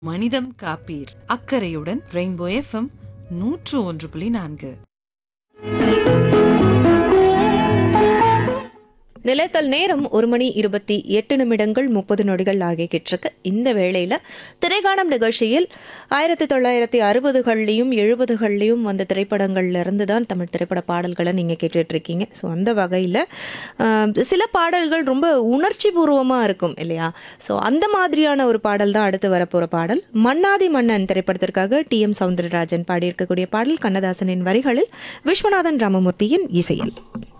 மனிதம் காப்பீர் அக்கறையுடன் rainbow FM நூற்று ஒன்று புள்ளி நான்கு நிலைத்தல் நேரம் ஒரு மணி இருபத்தி எட்டு நிமிடங்கள் முப்பது நொடிகள் ஆகிக்கிட்டிருக்கு இந்த வேளையில் திரைக்காணம் நிகழ்ச்சியில் ஆயிரத்தி தொள்ளாயிரத்தி அறுபதுகள்லையும் எழுபதுகள்லையும் வந்த திரைப்படங்கள்ல இருந்து தான் தமிழ் திரைப்பட பாடல்களை நீங்கள் கேட்டுட்டு இருக்கீங்க ஸோ அந்த வகையில் சில பாடல்கள் ரொம்ப உணர்ச்சி பூர்வமாக இருக்கும் இல்லையா ஸோ அந்த மாதிரியான ஒரு பாடல் தான் அடுத்து வரப்போகிற பாடல் மன்னாதி மன்னன் திரைப்படத்திற்காக டி எம் சவுந்தரராஜன் பாடியிருக்கக்கூடிய பாடல் கண்ணதாசனின் வரிகளில் விஸ்வநாதன் ராமமூர்த்தியின் இசையில்